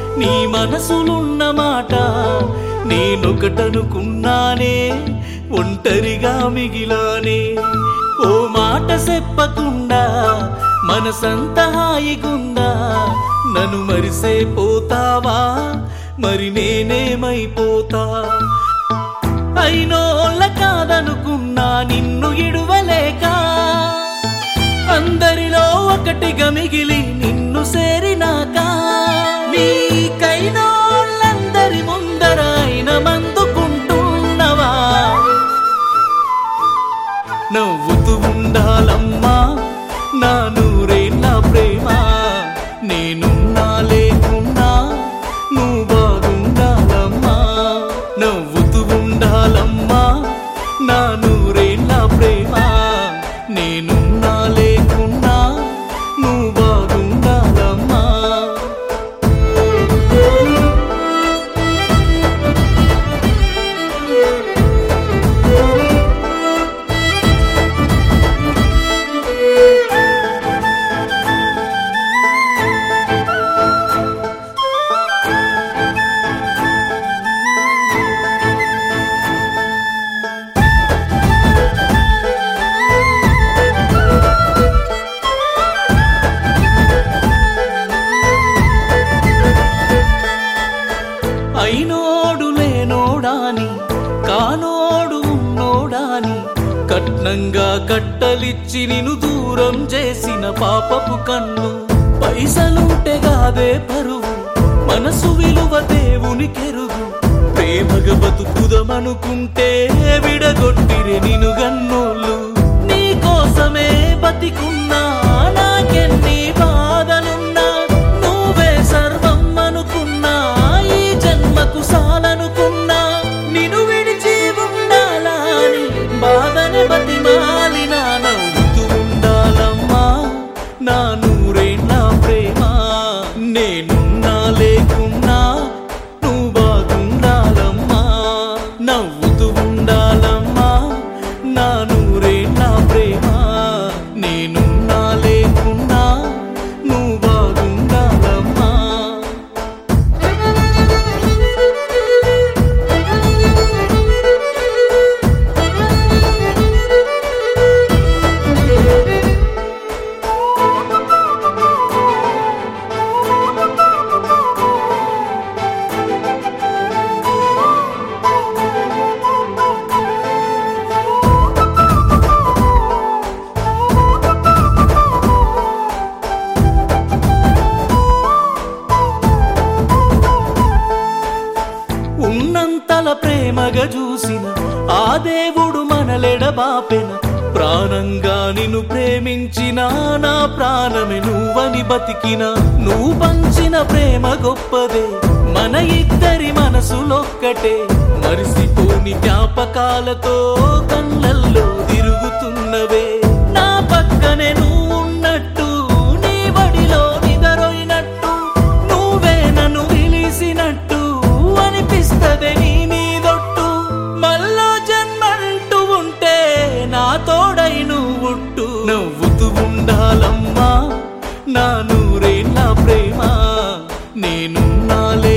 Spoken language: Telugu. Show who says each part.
Speaker 1: నీ మనసులున్న మాట నేనొకటనుకున్నానే ఒంటరిగా మిగిలానే ఓ మాట చెప్పకుండా మనసంత హాయిగుందా నన్ను మరిసే పోతావా మరి నేనేమైపోతా అయినోళ్ళ కాదనుకున్నా నిన్ను ఇడువలేక అందరిలో ఒకటిగా మిగిలి నిన్ను సేరినాక నీకైనోళ్ళందరి ముందర అయిన మందుకుంటున్నవా నవ్వుతూ ఉండాలమ్మా నా నూరేళ్ళ ప్రేమ నేనున్నా లేకున్నా నువ్వు బాగుండాలమ్మా నవ్వుతూ ఉండాలమ్మా నా నూరేళ్ళ ప్రేమ నేనున్నా లేకున్నా నువ్వు బాగుండాలమ్మా అయినోడు లేనోడాని కానోడు ఉన్నోడాని కట్నంగా కట్టలిచ్చి నిన్ను దూరం చేసిన పాపపు కన్ను పైసలుంటే గాదే పరువు మనసు విలువ దేవుని కెరుగు ప్రేమగా బతుకుదమనుకుంటే విడగొట్టిరే నిన్ను గన్నోళ్ళు నీ కోసమే బతికున్నా నాకెన్ని బాధలున్నా నువ్వే సర్వం అనుకున్నా ఈ జన్మకు సాలనుకున్నా నిన్ను విడిచి ఉండాలా అని బాధని బతిమాలినా నవ్వుతూ ఉండాలమ్మా నా నూరేళ్ళ ప్రేమ నేనున్నా లేకున్నా నువ్వు బాగుండాలమ్మా నవ్వుతూ ఉండాలమ్మా నా నూరేళ్ళ ప్రేమ నేనున్నా లేకున్నా నువ్వు బాగుండాలమ్మా ఉన్నంతల ప్రేమగా చూసిన ఆ దేవుడు మనలెడబాపెన ప్రాణంగా నిన్ను ప్రేమించిన నా ప్రాణమే నువ్వని బతికిన నువ్వు పంచిన ప్రేమ గొప్పదే మన ఇద్దరి మనసులొక్కటే మరిసిపోని జ్ఞాపకాలతో కళ్ళల్లో తిరుగుతున్నవే నా పక్కనే నువ్వు ఉన్నట్టు నీ వడిలో నిదరొయినట్టు నువ్వే నన్ను పిలిసినట్టు అనిపిస్తదే నీ మీదొట్టు మళ్ళా జన్మంటూ ఉంటే నా తోడై నువ్వుట్టు నవ్వుతూ ఉండాలమ్మా నా నూరేళ్ళ ప్రేమ నేనున్నా